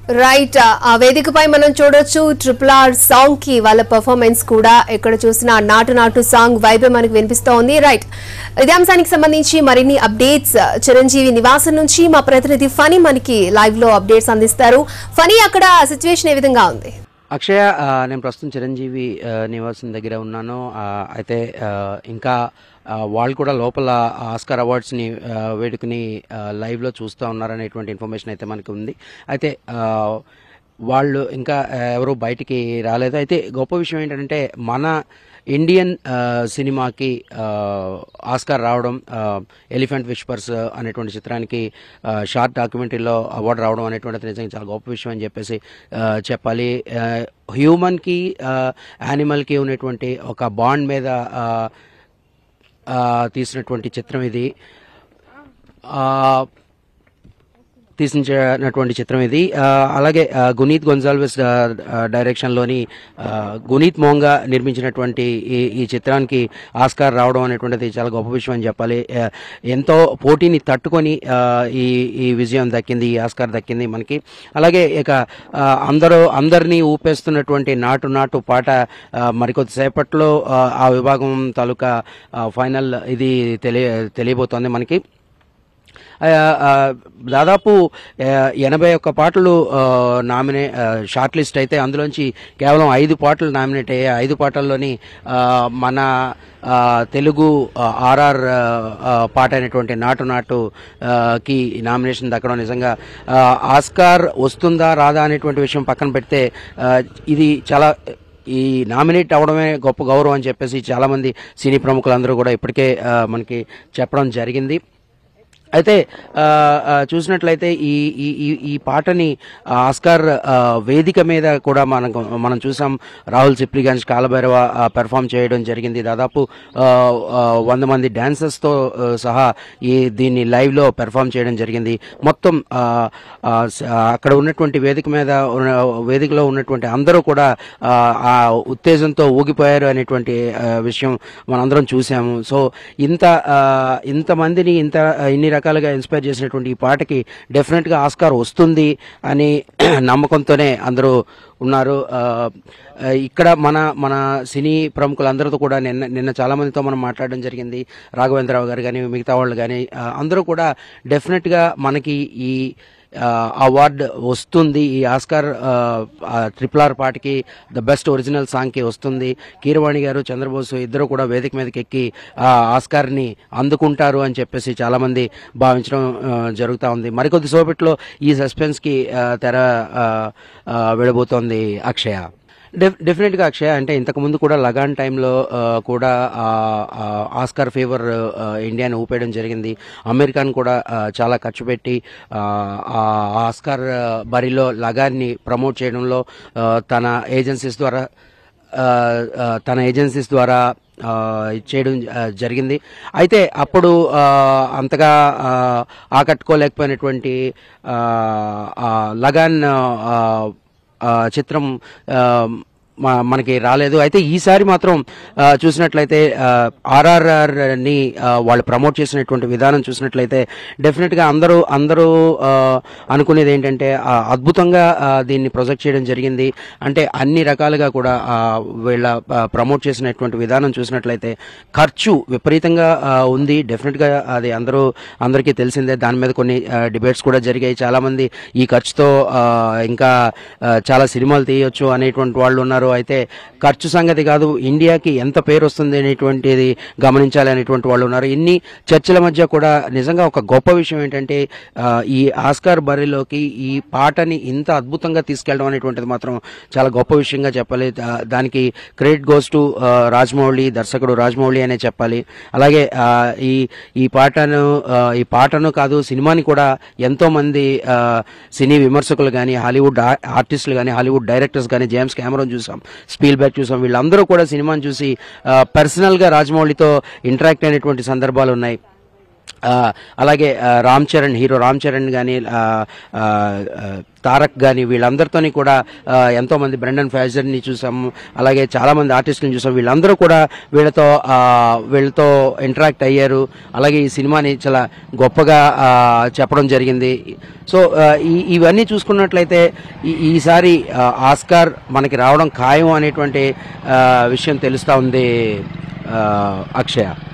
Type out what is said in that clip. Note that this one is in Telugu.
రైట్ ఆ వేదికపై మనం చూడొచ్చు ట్రిపుల్ ఆర్ సాంగ్ కి వాళ్ళ పర్ఫార్మెన్స్ కూడా ఎక్కడ చూసినా నాటు నాటు సాంగ్ వైబే మనకు వినిపిస్తోంది రైట్ ఇదే అంశానికి సంబంధించి మరిన్ని అప్డేట్స్ చిరంజీవి నివాసం నుంచి మా ప్రతినిధి ఫనీ మనకి లైవ్ లో అప్డేట్స్ అందిస్తారు ఫనీ అక్కడ సిచ్యువేషన్ ఏ విధంగా ఉంది అక్షయ ఆ, నేను ప్రస్తుతం చిరంజీవి ఆ, నివాసం దగ్గర ఉన్నాను ఆ, అయితే ఆ, ఇంకా ఆ, వాళ్ళు కూడా లోపల ఆస్కార్ అవార్డ్స్ని ఆ, వేడుకని ఆ, లైవ్లో చూస్తూ ఉన్నారనేటువంటి ఇన్ఫర్మేషన్ అయితే మనకి ఉంది అయితే ఆ, వాళ్ళు ఇంకా ఆ, ఎవరు బయటికి రాలేదు అయితే గొప్ప విషయం ఏంటంటే మన ఇండియన్ ఆ, సినిమాకి ఆ, ఆస్కార్ రావడం ఆ, ఎలిఫెంట్ విష్పర్స్ అనేటువంటి చిత్రానికి ఆ, షార్ట్ డాక్యుమెంటరీలో అవార్డు రావడం అనేటువంటిది నిజంగా చాలా గొప్ప విషయం అని చెప్పేసి ఆ, చెప్పాలి ఆ, హ్యూమన్కి ఆ, యానిమల్కి ఉన్నటువంటి ఒక బాండ్ మీద ఆ, ఆ, తీసినటువంటి చిత్రం ఇది ఆ, తీసినటువంటి చిత్రం ఇది ఆ, అలాగే ఆ, గునీత్ గొన్జాల్వెస్ ఆ, ఆ, డైరెక్షన్లోని ఆ, గునీత్ మోంగా నిర్మించినటువంటి ఈ ఈ చిత్రానికి ఆస్కార్ రావడం అనేటువంటిది చాలా గొప్ప విషయం అని చెప్పాలి ఆ, ఎంతో పోటీని తట్టుకొని ఆ, ఈ ఈ విజయం దక్కింది ఈ ఆస్కార్ దక్కింది మనకి అలాగే ఇక ఆ, అందరూ అందరినీ ఊపేస్తున్నటువంటి నాటు నాటు పాట ఆ, మరికొద్దిసేపట్లో ఆ, ఆ విభాగం తాలూకా ఆ, ఫైనల్ ఇది తెలియ తెలియబోతోంది మనకి ఆ, ఆ, దాదాపు ఆ, ఎనభై ఒక్క పాటలు ఆ, నామినే ఆ, షార్ట్ లిస్ట్ అయితే అందులోంచి కేవలం ఐదు పాటలు నామినేట్ అయ్యాయి ఐదు పాటల్లోని ఆ, మన ఆ, తెలుగు ఆ, ఆర్ఆర్ ఆ, ఆ, పాట అయినటువంటి నాటు నాటు ఆ, కి నామినేషన్ దక్కడం నిజంగా ఆ, ఆస్కార్ వస్తుందా రాదా అనేటువంటి విషయం పక్కన పెడితే ఆ, ఇది చాలా ఈ నామినేట్ అవడమే గొప్ప గౌరవం అని చెప్పేసి చాలామంది సినీ ప్రముఖులందరూ కూడా ఇప్పటికే ఆ, మనకి చెప్పడం జరిగింది అయితే ఆ, ఆ, చూసినట్లయితే ఈ ఈ ఈ- ఈ పాటని ఆ, ఆస్కార్ ఆ, వేదిక మీద కూడా మనకు మనం చూసాం రాహుల్ సిప్లిగంజ్ కాలభైరవ పెర్ఫామ్ చేయడం జరిగింది దాదాపు ఆ, ఆ, వంద మంది డాన్సర్స్తో ఆ, సహా ఈ దీన్ని లైవ్లో పెర్ఫామ్ చేయడం జరిగింది మొత్తం ఆ, ఆ, స- ఆ, అక్కడ ఉన్నటువంటి వేదిక మీద ఉన్న వేదికలో ఉన్నటువంటి అందరూ కూడా ఆ, ఆ ఉత్తేజంతో ఊగిపోయారు అనేటువంటి ఆ, విషయం మనందరం చూసాము సో ఇంత ఆ, ఇంతమందిని ఇంత ఇన్ని రకాలుగా ఇన్స్పైర్ చేసినటువంటి ఈ పాటకి డెఫినెట్గా ఆస్కార్ వస్తుంది అని నమ్మకంతోనే అందరూ ఉన్నారు ఆ, ఆ, ఇక్కడ మన మన సినీ ప్రముఖులందరితో కూడా నిన్న నిన్న చాలా మందితో మనం మాట్లాడడం జరిగింది రాఘవేంద్రరావు గారు కానీ మిగతా వాళ్ళు కానీ ఆ, అందరూ కూడా డెఫినెట్గా మనకి ఈ ఆ, అవార్డు వస్తుంది ఈ ఆస్కార్ ఆ, ఆ, ట్రిపుల్ ఆర్ పాటకి ద బెస్ట్ ఒరిజినల్ సాంగ్కి వస్తుంది కీరవాణి గారు చంద్రబోసు ఇద్దరు కూడా వేదిక మీదకి ఎక్కి ఆ ఆస్కార్ని అందుకుంటారు అని చెప్పేసి చాలామంది భావించడం ఆ, జరుగుతూ ఉంది మరికొద్ది సేపట్లో ఈ సస్పెన్స్కి ఆ, తెర ఆ, ఆ, విడబోతోంది అక్షయ డెఫ్ డెఫినెట్గా అక్షయ అంటే ఇంతకుముందు కూడా లగాన్ టైంలో ఆ, కూడా ఆ, ఆ, ఆస్కార్ ఫీవర్ ఆ, ఇండియాని ఊపేయడం జరిగింది అమెరికాను కూడా ఆ, చాలా ఖర్చు పెట్టి ఆ, ఆ ఆస్కార్ ఆ, బరిలో లగాన్ని ప్రమోట్ చేయడంలో ఆ, తన ఏజెన్సీస్ ద్వారా ఆ, ఆ, తన ఏజెన్సీస్ ద్వారా ఆ, ఇది చేయడం ఆ, జరిగింది అయితే అప్పుడు ఆ, అంతగా ఆ, ఆకట్టుకోలేకపోయినటువంటి ఆ, ఆ, లగాన్ ఆ, ఆ, చిత్రం ఆ, మ- మనకి రాలేదు అయితే ఈసారి మాత్రం ఆ, చూసినట్లయితే ఆర్ఆర్ఆర్ ని ఆ, వాళ్ళు ప్రమోట్ చేసినటువంటి విధానం చూసినట్లయితే డెఫినెట్ గా అందరూ అందరూ ఆ, అనుకునేది ఏంటంటే ఆ, అద్భుతంగా ఆ, దీన్ని ప్రొజెక్ట్ చేయడం జరిగింది అంటే అన్ని రకాలుగా కూడా ఆ, వీళ్ళ ప్రమోట్ చేసినటువంటి విధానం చూసినట్లయితే ఖర్చు విపరీతంగా ఆ, ఉంది డెఫినెట్ గా అది అందరూ అందరికీ తెలిసిందే దాని మీద కొన్ని డిబేట్స్ కూడా జరిగాయి చాలా మంది ఈ ఖర్చుతో ఆ, ఇంకా ఆ, చాలా సినిమాలు తీయొచ్చు అనేటువంటి వాళ్ళు ఉన్నారు అయితే ఖర్చు సంగతి కాదు ఇండియాకి ఎంత పేరు వస్తుంది అనేటువంటిది గమనించాలి అనేటువంటి వాళ్ళు ఉన్నారు ఇన్ని చర్చల మధ్య కూడా నిజంగా ఒక గొప్ప విషయం ఏంటంటే ఆ, ఈ ఆస్కార్ బరిలోకి ఈ పాటని ఇంత అద్భుతంగా తీసుకెళ్ళడం అనేటువంటిది మాత్రం చాలా గొప్ప విషయంగా చెప్పాలి దా- దానికి క్రెడిట్ గోస్ టు రాజమౌళి దర్శకుడు రాజమౌళి అనే చెప్పాలి అలాగే ఆ, ఈ ఈ పాటను ఆ, ఈ పాటను కాదు సినిమాని కూడా ఎంతో మంది ఆ, సినీ విమర్శకులు కానీ హాలీవుడ్ ఆ- ఆర్టిస్టులు కానీ హాలీవుడ్ డైరెక్టర్స్ కానీ జేమ్స్ కెమెరాన్ చూసాం స్పీల్ బ్యాక్ చూసాం వీళ్ళందరూ కూడా సినిమాని చూసి ఆ, పర్సనల్గా రాజమౌళితో ఇంటరాక్ట్ అయినటువంటి సందర్భాలు ఉన్నాయి ఆ, అలాగే ఆ, రామ్ చరణ్ హీరో రామ్ చరణ్ కానీ తారక్ కానీ వీళ్ళందరితోని కూడా ఆ, ఎంతోమంది బ్రెండన్ ఫ్యాజర్ని చూసాము అలాగే చాలామంది ఆర్టిస్టులను చూసాం వీళ్ళందరూ కూడా వీళ్ళతో ఆ, వీళ్ళతో ఇంటరాక్ట్ అయ్యారు అలాగే ఈ సినిమాని చాలా గొప్పగా ఆ, చెప్పడం జరిగింది సో ఆ, ఈ ఇవన్నీ చూసుకున్నట్లయితే ఈ- ఈసారి ఆ, ఆస్కార్ మనకి రావడం ఖాయం అనేటువంటి ఆ, విషయం తెలుస్తూ ఉంది ఆ, అక్షయ